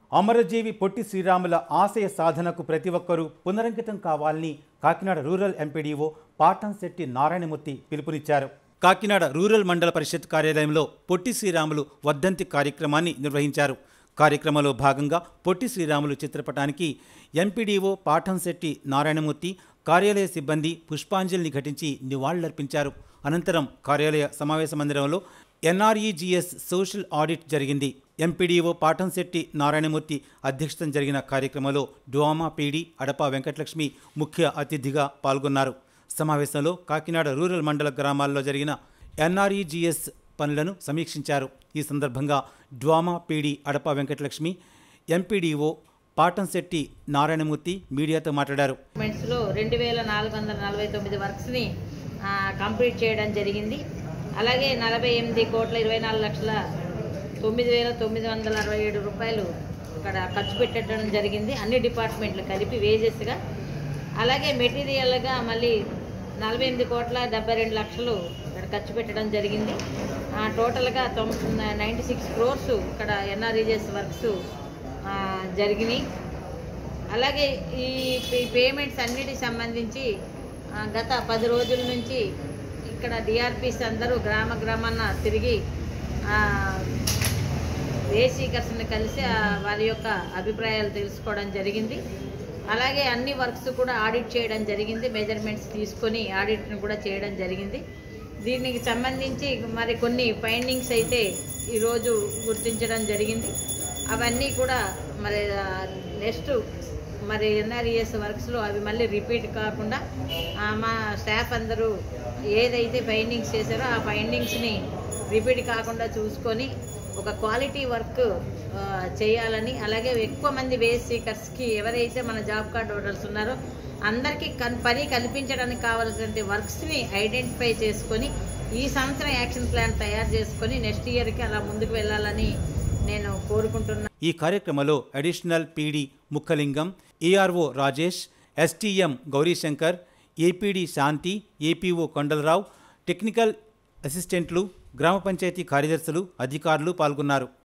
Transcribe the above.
అమరజీవి పొట్టి శ్రీరాముల ఆశయ సాధనకు ప్రతి ఒక్కరూ పునరంకితం కావాలని కాకినాడ రూరల్ ఎంపీడీఓ పాటంశెట్టి నారాయణమూర్తి పిలుపునిచ్చారు కాకినాడ రూరల్ మండల పరిషత్ కార్యాలయంలో పొట్టి శ్రీరాములు వర్ధంతి కార్యక్రమాన్ని నిర్వహించారు కార్యక్రమంలో భాగంగా పొట్టి శ్రీరాములు చిత్రపటానికి ఎంపీడీఓ పాఠంశెట్టి నారాయణమూర్తి కార్యాలయ సిబ్బంది పుష్పాంజలిని ఘటించి నివాళులర్పించారు అనంతరం కార్యాలయ సమావేశ మందిరంలో ఎన్ఆర్ఈజీఎస్ సోషల్ ఆడిట్ జరిగింది ఎంపీడీఓ పాఠంశెట్టి నారాయణమూర్తి అధ్యక్షతన జరిగిన కార్యక్రమంలో డ్వామా పీడి అడపా వెంకటలక్ష్మి ముఖ్య అతిథిగా పాల్గొన్నారు సమావేశంలో కాకినాడ రూరల్ మండల గ్రామాల్లో జరిగిన ఎన్ఆర్ఈజీఎస్ పనులను సమీక్షించారు ఈ సందర్భంగా DWAMA PD Adapa Venkatalakshmi MPDO Patamsetti Narayanamurthy మీడియాతో మాట్లాడారు లో రెండు వేల నాలుగు వందల నలభై తొమ్మిది వర్క్స్ని ఆ, కంప్లీట్ చేయడం జరిగింది అలాగే నలభై ఎనిమిది కోట్ల ఇరవై నాలుగు లక్షల తొమ్మిది వేల తొమ్మిది వందల అరవై ఏడు రూపాయలు ఇక్కడ ఖర్చు పెట్టడం జరిగింది అన్ని డిపార్ట్మెంట్లు కలిపి వేజెస్గా అలాగే మెటీరియల్గా మళ్ళీ నలభై ఎనిమిది కోట్ల డెబ్బై రెండు లక్షలు ఇక్కడ ఖర్చు పెట్టడం జరిగింది ఆ, టోటల్గా తొమ్మిది నైంటీ సిక్స్ క్రోర్స్ ఇక్కడ ఎన్ఆర్ఈజెస్ వర్క్స్ ఆ, జరిగినాయి అలాగే ఈ పే- పేమెంట్స్ అన్నిటికి సంబంధించి ఆ, గత పది రోజుల నుంచి ఇక్కడ డిఆర్పిస్ అందరూ గ్రామ గ్రామాన తిరిగి ఆ, ఏ సీకర్స్ని కలిసి ఆ, వారి యొక్క అభిప్రాయాలు తెలుసుకోవడం జరిగింది అలాగే అన్ని వర్క్స్ కూడా ఆడిట్ చేయడం జరిగింది మెజర్మెంట్స్ తీసుకొని ఆడిట్ని కూడా చేయడం జరిగింది దీనికి సంబంధించి మరి కొన్ని ఫైండింగ్స్ అయితే ఈరోజు గుర్తించడం జరిగింది అవన్నీ కూడా మరి నెక్స్ట్ మరి ఎన్ఆర్ఈఎస్ వర్క్స్లో అవి మళ్ళీ రిపీట్ కాకుండా ఆ, మా స్టాఫ్ అందరూ ఏదైతే ఫైండింగ్స్ చేశారో ఆ ఫైండింగ్స్ని రిపీట్ కాకుండా చూసుకొని ఒక క్వాలిటీ వర్క్ ఆ, చేయాలని అలాగే ఎక్కువ మంది వేస్ సీకర్స్కి ఎవరైతే మన జాబ్ కార్డ్ హోల్డర్స్ ఉన్నారో అందరికీ కన్ పని కల్పించడానికి కావాల్సిన వర్క్స్ని ఐడెంటిఫై చేసుకొని ఈ సంవత్సరం యాక్షన్ ప్లాన్ తయారు చేసుకొని నెక్స్ట్ ఇయర్కి అలా ముందుకు వెళ్ళాలని నేను కోరుకుంటున్నాను ఈ కార్యక్రమంలో additional PD Mukkalingam ARO Rajesh STM Gaurishankar APD Shanti APO Kondalarao technical అసిస్టెంట్లు గ్రామ పంచాయతీ కార్యదర్శులు అధికారులు పాల్గొన్నారు